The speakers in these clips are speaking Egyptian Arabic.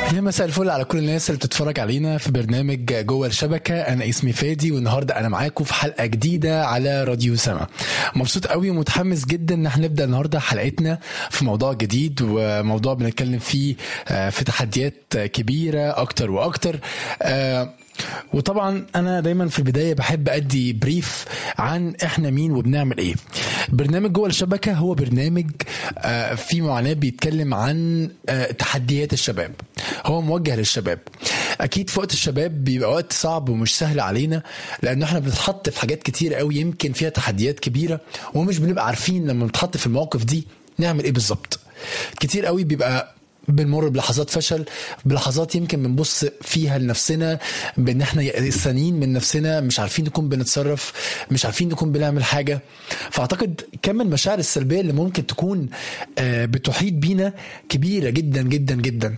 يا مساء الفل على كل الناس اللي بتتفرج علينا في برنامج جوه الشبكه انا اسمي فادي والنهارده انا معاكم في حلقه جديده على راديو سما مبسوط قوي ومتحمس جدا ان احنا نبدا النهارده حلقتنا في موضوع جديد وموضوع بنتكلم فيه آه، في تحديات كبيره اكتر واكتر آه، وطبعا انا دايما في البدايه بحب ادي بريف عن احنا مين وبنعمل ايه برنامج جوه الشبكه هو برنامج آه، في معاناه بيتكلم عن آه، تحديات الشباب هو موجه للشباب اكيد في وقت الشباب بيبقى وقت صعب ومش سهل علينا لان احنا بنتحط في حاجات كتير قوي يمكن فيها تحديات كبيره ومش بنبقى عارفين لما بنتحط في المواقف دي نعمل ايه بالظبط كتير قوي بيبقى بنمر بلحظات فشل بلحظات يمكن بنبص فيها لنفسنا بان احنا يأسانين من نفسنا مش عارفين نكون بنتصرف مش عارفين نكون بنعمل حاجه فاعتقد كم المشاعر السلبيه اللي ممكن تكون آه، بتحيط بينا كبيره جدا جدا جدا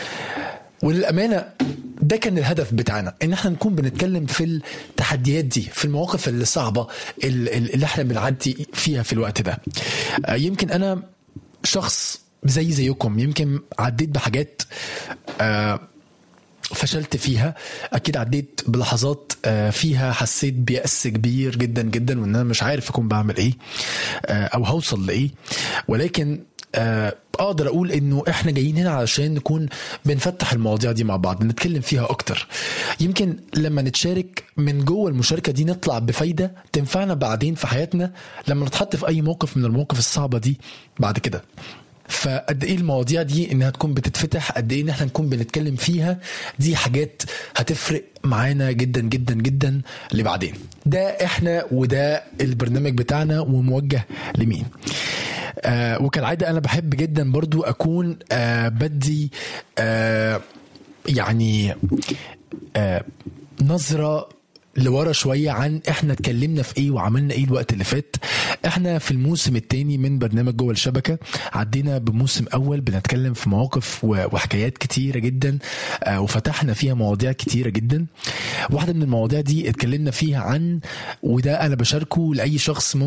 وللامانه ده كان الهدف بتاعنا ان احنا نكون بنتكلم في التحديات دي في المواقف اللي صعبه ال- ال- اللي احنا بنعدي فيها في الوقت ده آه، يمكن انا شخص زي زيكم يمكن عديت بحاجات آه، فشلت فيها اكيد عديت بلحظات آه، فيها حسيت بيأس كبير جدا جدا وان انا مش عارف اكون بعمل ايه آه، او هوصل لايه ولكن آه، اقدر اقول انه احنا جايين هنا علشان نكون بنفتح المواضيع دي مع بعض نتكلم فيها اكتر يمكن لما نتشارك من جوه المشاركه دي نطلع بفايده تنفعنا بعدين في حياتنا لما نتحط في اي موقف من المواقف الصعبه دي بعد كده فقد ايه المواضيع دي انها تكون بتتفتح قد ايه ان احنا نكون بنتكلم فيها دي حاجات هتفرق معانا جدا جدا جدا لبعدين ده احنا وده البرنامج بتاعنا وموجه لمين آه وكالعادة أنا بحب جدا برضو أكون آه بدي آه يعني آه نظرة لورا شوية عن احنا اتكلمنا في ايه وعملنا ايه الوقت اللي فات احنا في الموسم الثاني من برنامج جوه الشبكة عدينا بموسم اول بنتكلم في مواقف و- وحكايات كتيرة جدا آه، وفتحنا فيها مواضيع كتيرة جدا واحدة من المواضيع دي اتكلمنا فيها عن وده انا بشاركه لأي شخص ممكن